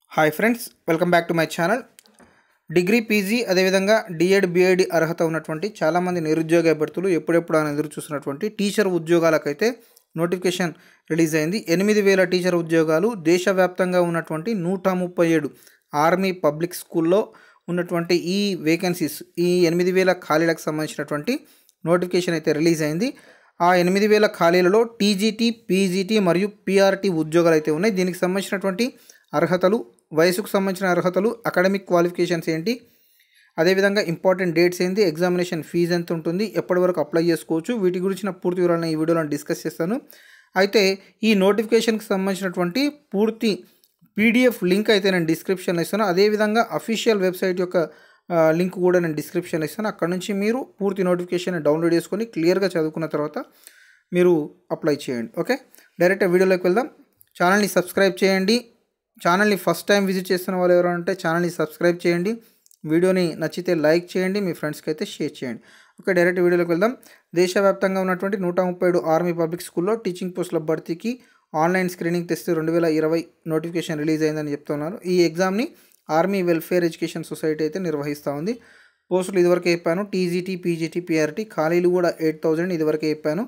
hi friends welcome back to my channel degree PG అదేవిధంగా D Ed B Ed అర్హత ఉన్నటువంటి చాలామంది నిరుద్యోగ అభ్యర్థులు ఎప్పుడెప్పుడు అని ఎదురు చూస్తున్నటువంటి టీచర్ ఉద్యోగాలకైతే నోటిఫికేషన్ రిలీజ్ అయింది ఎనిమిది వేల టీచర్ ఉద్యోగాలు దేశవ్యాప్తంగా ఉన్నటువంటి నూట ముప్పై ఏడు ఆర్మీ పబ్లిక్ స్కూల్లో ఉన్నటువంటి ఈ వేకెన్సీస్ ఈ ఎనిమిది వేల ఖాళీలకు సంబంధించినటువంటి నోటిఫికేషన్ అయితే రిలీజ్ అయింది ఆ ఎనిమిది వేల ఖాళీలలో టీజీటీ పీజీటీ మరియు పీఆర్టీ ఉద్యోగాలు అయితే ఉన్నాయి దీనికి సంబంధించినటువంటి అర్హతలు వయసుకు సంబంధించిన అర్హతలు అకాడమిక్ క్వాలిఫికేషన్స్ ఏంటి అదేవిధంగా ఇంపార్టెంట్ డేట్స్ ఏంటి ఎగ్జామినేషన్ ఫీజు ఎంత ఉంటుంది ఎప్పటి వరకు అప్లై చేసుకోవచ్చు వీటి గురించిన పూర్తి వివరాలను ఈ వీడియోలో డిస్కస్ చేస్తాను అయితే ఈ నోటిఫికేషన్కి సంబంధించినటువంటి పూర్తి పీడిఎఫ్ లింక్ అయితే నేను డిస్క్రిప్షన్లో ఇస్తాను అదేవిధంగా అఫీషియల్ వెబ్సైట్ యొక్క ఆ, లింక్ కూడా నేను డిస్క్రిప్షన్లో ఇస్తాను అక్కడ నుంచి మీరు పూర్తి నోటిఫికేషన్ డౌన్లోడ్ చేసుకొని క్లియర్గా చదువుకున్న తర్వాత మీరు అప్లై చేయండి ఓకే డైరెక్ట్ వీడియోలోకి వెళ్దాం ఛానల్ని సబ్స్క్రైబ్ చేయండి ఛానల్ని ఫస్ట్ టైం విజిట్ చేస్తున్న వాళ్ళు ఎవరు అంటే ఛానల్ని సబ్స్క్రైబ్ చేయండి వీడియోని నచ్చితే లైక్ చేయండి మీ ఫ్రెండ్స్కి అయితే షేర్ చేయండి ఓకే డైరెక్ట్ వీడియోలోకి వెళ్దాం దేశవ్యాప్తంగా ఉన్నటువంటి నూట ముప్పై ఏడు ఆర్మీ పబ్లిక్ స్కూల్లో టీచింగ్ పోస్టుల భర్తీకి ఆన్లైన్ స్క్రీనింగ్ టెస్ట్ రెండు వేల ఇరవై నోటిఫికేషన్ రిలీజ్ అయిందని చెప్తున్నారు ఈ ఎగ్జామ్ని ఆర్మీ వెల్ఫేర్ ఎడ్యుకేషన్ సొసైటీ అయితే నిర్వహిస్తూ ఉంది పోస్టులు ఇదివరకే చెప్పాను టీజీటీ పీజీటీ పీఆర్టీ ఖాళీలు కూడా ఎయిట్ థౌజండ్ ఇదివరకే చెప్పాను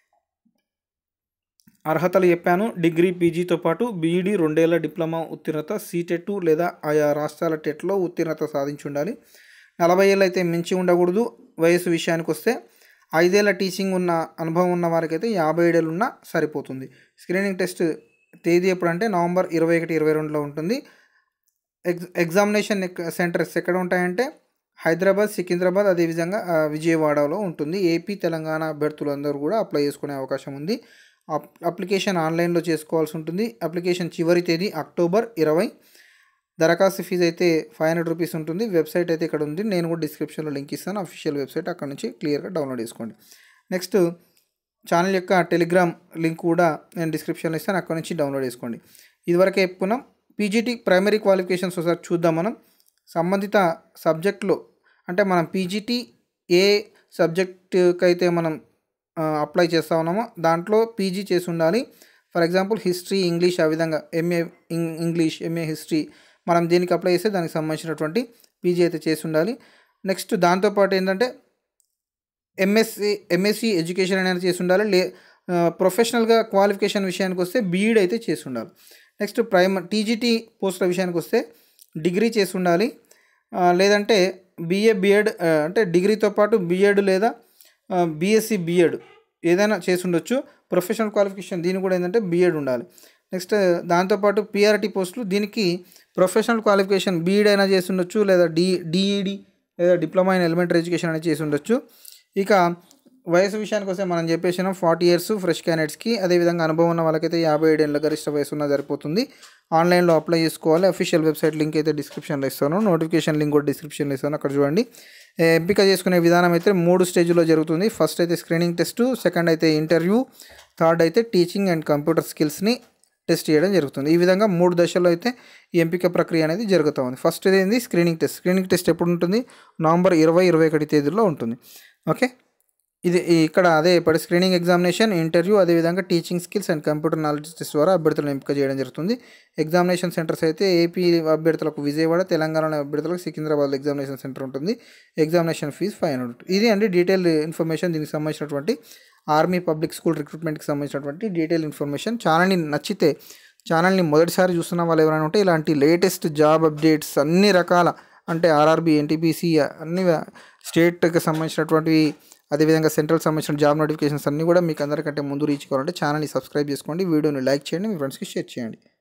అర్హతలు చెప్పాను డిగ్రీ పీజీతో పాటు బీఈడీ రెండేళ్ల డిప్లొమా ఉత్తీర్ణత సీటెట్ లేదా ఆయా రాష్ట్రాల టెట్లో ఉత్తీర్ణత సాధించి ఉండాలి నలభై ఏళ్ళు అయితే మించి ఉండకూడదు వయసు విషయానికి వస్తే ఐదేళ్ల టీచింగ్ ఉన్న అనుభవం ఉన్న వారికైతే యాభై ఏడేళ్ళు ఉన్నా సరిపోతుంది స్క్రీనింగ్ టెస్ట్ తేదీ ఎప్పుడంటే నవంబర్ ఇరవై ఒకటి ఇరవై రెండులో ఉంటుంది ఎగ్జ్ ఎగ్జామినేషన్ ఎక్- సెంటర్స్ ఎక్కడ ఉంటాయంటే హైదరాబాద్ సికింద్రాబాద్ అదేవిధంగా ఆ, విజయవాడలో ఉంటుంది ఏపీ తెలంగాణ అభ్యర్థులందరూ కూడా అప్లై చేసుకునే అవకాశం ఉంది అప్ అప్లికేషన్ ఆన్లైన్లో చేసుకోవాల్సి ఉంటుంది అప్లికేషన్ చివరి తేదీ అక్టోబర్ ఇరవై దరఖాస్తు ఫీజు అయితే ఫైవ్ హండ్రెడ్ రూపీస్ ఉంటుంది వెబ్సైట్ అయితే ఇక్కడ ఉంది నేను కూడా డిస్క్రిప్షన్లో లింక్ ఇస్తాను అఫీషియల్ వెబ్సైట్ అక్కడ నుంచి క్లియర్గా డౌన్లోడ్ చేసుకోండి నెక్స్ట్ ఛానల్ యొక్క టెలిగ్రామ్ లింక్ కూడా నేను డిస్క్రిప్షన్లో ఇస్తాను అక్కడ నుంచి డౌన్లోడ్ చేసుకోండి ఇదివరకే చెప్పుకున్నాం పీజీటీ ప్రైమరీ క్వాలిఫికేషన్స్ ఒకసారి చూద్దాం మనం సంబంధిత సబ్జెక్టులో అంటే మనం పీజీటీ ఏ సబ్జెక్టుకి అయితే మనం ఆ, అప్లై చేస్తూ ఉన్నామో దాంట్లో పీజీ చేసి ఉండాలి ఫర్ ఎగ్జాంపుల్ హిస్టరీ ఇంగ్లీష్ ఆ విధంగా ఎంఏ ఇంగ్లీష్ ఎంఏ హిస్టరీ మనం దీనికి అప్లై చేస్తే దానికి సంబంధించినటువంటి పీజీ అయితే చేసి ఉండాలి నెక్స్ట్ దాంతోపాటు ఏంటంటే ఎంఎస్సి ఎంఎస్సి ఎడ్యుకేషన్ అనేది చేసి ఉండాలి లే ఆ, ప్రొఫెషనల్గా క్వాలిఫికేషన్ విషయానికి వస్తే బీఈడ్ అయితే చేసి ఉండాలి నెక్స్ట్ ప్రైమ టీజీటీ పోస్టుల విషయానికి వస్తే డిగ్రీ చేసి ఉండాలి ఆ, లేదంటే బీఏ బిఎడ్ అంటే డిగ్రీతో పాటు బిఎడ్ లేదా బీఎస్సీ బిఎడ్ ఏదైనా చేసి ఉండొచ్చు ప్రొఫెషనల్ క్వాలిఫికేషన్ దీని కూడా ఏంటంటే బిఎడ్ ఉండాలి నెక్స్ట్ దాంతోపాటు పిఆర్టీ పోస్టులు దీనికి ప్రొఫెషనల్ క్వాలిఫికేషన్ బీఈడ్ అయినా చేసి ఉండొచ్చు లేదా డి డిఈడి లేదా డిప్లొమా ఇన్ ఎలిమెంటరీ ఎడ్యుకేషన్ అనేది చేసి ఉండొచ్చు ఇక వయసు విషయానికి వస్తే మనం చెప్పేసినాం ఫార్టీ ఇయర్స్ ఫ్రెష్ క్యాండిడేట్స్కి అదేవిధంగా అనుభవం ఉన్న వాళ్ళకైతే యాభై ఏడేళ్ళ గరిష్ట వయసు ఉన్న సరిపోతుంది ఆన్లైన్లో అప్లై చేసుకోవాలి అఫీషియల్ వెబ్సైట్ లింక్ అయితే డిస్క్రిప్షన్లో ఇస్తాను నోటిఫికేషన్ లింక్ కూడా డిస్క్రిప్షన్లో ఇస్తాను అక్కడ చూడండి ఏ, ఎంపిక చేసుకునే విధానం అయితే మూడు స్టేజ్లో జరుగుతుంది ఫస్ట్ అయితే స్క్రీనింగ్ టెస్ట్ సెకండ్ అయితే ఇంటర్వ్యూ థర్డ్ అయితే టీచింగ్ అండ్ కంప్యూటర్ స్కిల్స్ని టెస్ట్ చేయడం జరుగుతుంది ఈ విధంగా మూడు దశల్లో అయితే ఈ ఎంపిక ప్రక్రియ అనేది జరుగుతూ ఉంది ఫస్ట్ ఏంది స్క్రీనింగ్ టెస్ట్ స్క్రీనింగ్ టెస్ట్ ఎప్పుడు ఉంటుంది నవంబర్ ఇరవై ఇరవై ఒకటి తేదీలో ఉంటుంది ఓకే ఇది ఈ- ఇక్కడ అదే ఇప్పుడు స్క్రీనింగ్ ఎగ్జామినేషన్ ఇంటర్వ్యూ అదేవిధంగా teaching skills and computer knowledge test ద్వారా అభ్యర్థులను ఎంపిక చేయడం జరుగుతుంది ఎగ్జామినేషన్ సెంటర్స్ అయితే ఏపీ అభ్యర్థులకు విజయవాడ తెలంగాణ అభ్యర్థులకు సికింద్రాబాద్ ఎగ్జామినేషన్ సెంటర్ ఉంటుంది ఎగ్జామినేషన్ ఫీజు ఫైవ్ హండ్రెడ్ ఇది అండి డీటెయిల్ ఇన్ఫర్మేషన్ దీనికి సంబంధించినటువంటి ఆర్మీ పబ్లిక్ స్కూల్ రిక్రూట్మెంట్కి సంబంధించినటువంటి డీటెయిల్ ఇన్ఫర్మేషన్ ఛానల్ని నచ్చితే ఛానల్ని మొదటిసారి చూస్తున్న వాళ్ళు ఎవరైనా ఉంటే ఇలాంటి లేటెస్ట్ జాబ్ అప్డేట్స్ అన్ని రకాల అంటే ఆర్ఆర్బీ ఎన్టీపీసీ అన్ని స్టేట్కి సంబంధించినటువంటివి అదేవిధంగా సెంట్రల్ సంబంధించిన జాబ్ నోటిఫికేషన్స్ అన్నీ కూడా మీకు అందరికంటే ముందు రీచ్ కావాలంటే ఛానల్ని సబ్స్క్రైబ్ చేసుకోండి వీడియోని లైక్ చేయండి మీ ఫ్రెండ్స్కి షేర్ చేయండి